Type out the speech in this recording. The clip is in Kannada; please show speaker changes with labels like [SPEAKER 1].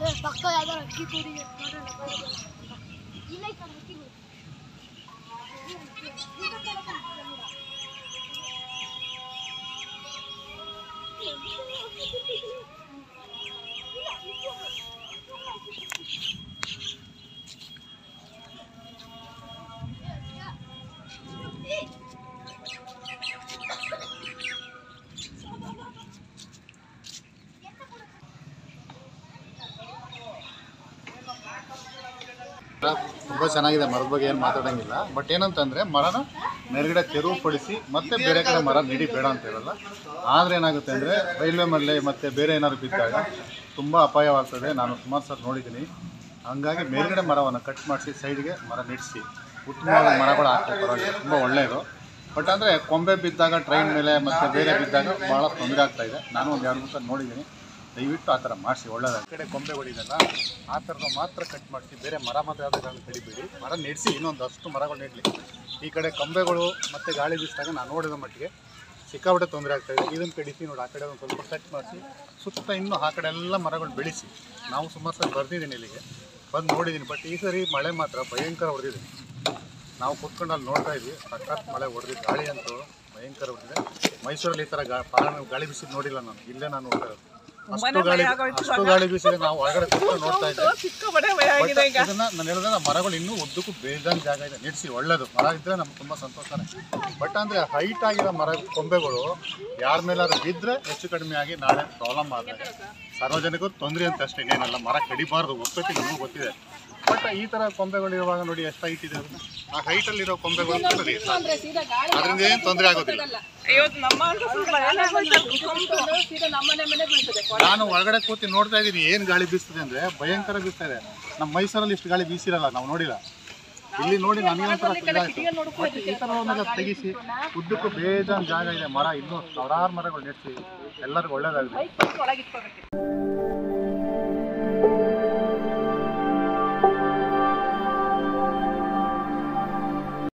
[SPEAKER 1] ಪಕ್ಕ ಯಾವ್ದಾರು ಅಕ್ಕಿ ಕೂಡಿ ಇಲ್ಲ ಈ ಕಡೆ ಅಕ್ಕಿ ಕೂಡಿ
[SPEAKER 2] ತುಂಬ ಚೆನ್ನಾಗಿದೆ ಮರದ ಬಗ್ಗೆ ಏನು ಮಾತಾಡೋಂಗಿಲ್ಲ ಬಟ್ ಏನಂತಂದರೆ ಮರನ ಮೇಲ್ಗಡೆ ತೆರವು ಪಡಿಸಿ ಮತ್ತೆ ಬೇರೆ ಕಡೆ ಮರ ನೆಡಿ ಬೇಡ ಅಂತ ಹೇಳಲ್ಲ ಆದರೆ ಏನಾಗುತ್ತೆ ಅಂದರೆ ರೈಲ್ವೆ ಮೇಲೆ ಮತ್ತು ಬೇರೆ ಏನಾದ್ರು ಬಿದ್ದಾಗ ತುಂಬ ಅಪಾಯವಾಗ್ತದೆ ನಾನು ಸುಮಾರು ಸಲ ನೋಡಿದ್ದೀನಿ ಹಂಗಾಗಿ ಮೇಲ್ಗಡೆ ಮರವನ್ನು ಕಟ್ ಮಾಡಿಸಿ ಸೈಡ್ಗೆ ಮರ ನೆಡಿಸಿ ಉತ್ತಮವಾದ ಮರಗಳು ಹಾಕ್ತಾರೆ ಪರವಾಗಿಲ್ಲ ತುಂಬ ಒಳ್ಳೆಯದು ಬಟ್ ಅಂದರೆ ಕೊಂಬೆ ಬಿದ್ದಾಗ ಟ್ರೈನ್ ಮೇಲೆ ಮತ್ತು ಬೇರೆ ಬಿದ್ದಾಗ ಭಾಳ ತೊಂದರೆ ಆಗ್ತಾ ಇದೆ ನಾನು ಒಂದು ಎರಡು ಮೂರು ಸಲ ನೋಡಿದ್ದೀನಿ ದಯವಿಟ್ಟು ಆ ಥರ ಮಾಡಿಸಿ ಒಳ್ಳೆಯದು ಆ ಕಡೆ ಕೊಂಬೆಗಳಿದೆಲ್ಲ ಆ ಥರದ ಮಾತ್ರ ಕಟ್ ಮಾಡಿಸಿ ಬೇರೆ ಮರ ಮಾತ್ರ ಯಾವುದಾದ್ರು ಕಡಿಬೇಡಿ ಮರ ನೆಡೆಸಿ ಇನ್ನೊಂದು ಅಷ್ಟು ಮರಗಳು ನೆಡಲಿ ಈ ಕಡೆ ಕೊಂಬೆಗಳು ಮತ್ತು ಗಾಳಿ ಬೀಸಿದಾಗ ನಾನು ನೋಡಿದ ಮಟ್ಟಿಗೆ ಸಿಕ್ಕಾಪಟ್ಟೆ ತೊಂದರೆ ಆಗ್ತಾ ಇದೆ ಇದನ್ನು ಕಡಿಸಿ ನೋಡಿ ಆ ಕಡೆ ಒಂದು ಸ್ವಲ್ಪ ಕಟ್ ಮಾಡಿಸಿ ಸುತ್ತ ಇನ್ನೂ ಆ ಕಡೆ ಎಲ್ಲ ಮರಗಳು ಬೆಳೆಸಿ ನಾವು ಸುಮಾರು ಸಲ ಬರ್ತಿದ್ದೀನಿ ಇಲ್ಲಿಗೆ ಬಂದು ನೋಡಿದ್ದೀನಿ ಬಟ್ ಈ ಸರಿ ಮಳೆ ಮಾತ್ರ ಭಯಂಕರ ಹೊಡೆದಿದೆ ನಾವು ಕುತ್ಕೊಂಡು ಅಲ್ಲಿ ನೋಡ್ತಾ ಇದ್ವಿ ಸಖತ್ ಮಳೆ ಹೊಡೆದಿದ್ದು ಗಾಳಿ ಅಂತೂ ಭಯಂಕರ ಹೊಡೆದಿದೆ ಮೈಸೂರಲ್ಲಿ ಈ ಥರ ಗಾ ಪಾರಾಣ ಗಾಳಿ ಬೀಸಿದ್ದು ನೋಡಿಲ್ಲ ನಾನು ಇಲ್ಲೇ ನಾನು ನೋಡ್ತಾ ಇರೋದು ಅಷ್ಟು ಗಾಳಿ ಅಷ್ಟು ಗಾಳಿ ಬೀಸಿದೆ ನಾವು ಹೊರಗಡೆ ಕುತ್ಕೊಂಡು ನೋಡ್ತಾ ಇದ್ದೆ
[SPEAKER 3] ಸಿಕ್ಕಾಪಟ್ಟೆ ಭಯ
[SPEAKER 2] ಬಟ್
[SPEAKER 3] ಆಗಿದೆ ಈಗ
[SPEAKER 2] ಇದನ್ನ ನಾನು ಹೇಳಿದ್ರೆ ಮರಗಳು ಇನ್ನೂ ಉದ್ದಕ್ಕೂ ಬೇಜಾನ್ ಜಾಗ ಇದೆ ನೆಡ್ಸಿ ಒಳ್ಳೇದು ಮರ ಇದ್ರೆ ನಮ್ಗೆ ತುಂಬಾ ಸಂತೋಷನೇ ಬಟ್ ಅಂದ್ರೆ ಹೈಟ್ ಆಗಿರೋ ಮರ ಕೊಂಬೆಗಳು ಯಾರ ಮೇಲಾದ್ರೂ ಬಿದ್ದರೆ ಹೆಚ್ಚು ಕಡಿಮೆ ಆಗಿ ನಾಳೆ ಪ್ರಾಬ್ಲಮ್ ಆದರೆ ಸಾರ್ವಜನಿಕರು ತೊಂದರೆ ಅಂತ ಅಷ್ಟೇ ಏನೆಲ್ಲ ಮರ ಕಡಿಬಾರ್ದು ಒಪ್ಪತ್ತಿ ನಿಮಗೂ ಗೊತ್ತಿದೆ ಬಟ್ ಈ ತರ ಕೊಂಬೆಗಳು ಇರುವಾಗ ನೋಡಿ ಎಷ್ಟು ಹೈಟ್ ಇದೆ ಅದನ್ನ ಆ ಹೈಟಲ್ಲಿರೋ ಕೊಂಬೆಗಳು ಬಿಡ್ರಿ ಸಾಕು. ಅದರಿಂದ ಏನು ತೊಂದರೆ ಆಗೋದಿಲ್ಲ
[SPEAKER 3] ಅಯ್ಯೋ ನಮ್ಮ ಅಂತ ಸ್ವಲ್ಪ ಭಯನೇ ಆಗೋಯ್ತು. ಸೀದಾ ನಮ್ಮನೆ ಮನೆ ಬೀಳ್ತದೆ
[SPEAKER 2] ನಾನು ಒಳಗಡೆ ಕೂತಿ ನೋಡ್ತಾ ಇದ್ದೀನಿ ಏನು ಗಾಳಿ ಬೀಸ್ತದೆ ಅಂದ್ರೆ ಭಯಂಕರ ಬೀಸ್ತಾ ಇದೆ ನಮ್ಮ ಮೈಸೂರಲ್ಲಿ ಇಷ್ಟು ಗಾಳಿ ಬೀಸಿರಲ್ಲ ನಾವು ನೋಡಿಲ್ಲ ಇಲ್ಲಿ ನೋಡಿ ನನಗಂತರ ಇದಾಯ್ತು ಬಟ್ ಈ ಥರ ಒಂದು ತೆಗಿಸಿ ಉದ್ದಕ್ಕೂ ಬೇಜಾನ್ ಜಾಗ ಇದೆ ಮರ ಇನ್ನೂ ಸಾವಿರಾರು ಮರಗಳು ನೆಡ್ಸಿ ಎಲ್ಲರಿಗೂ ಒಳ್ಳೇದಾಗಲಿ
[SPEAKER 3] ಒಳಗಿಟ್ಕೋಬೇಕು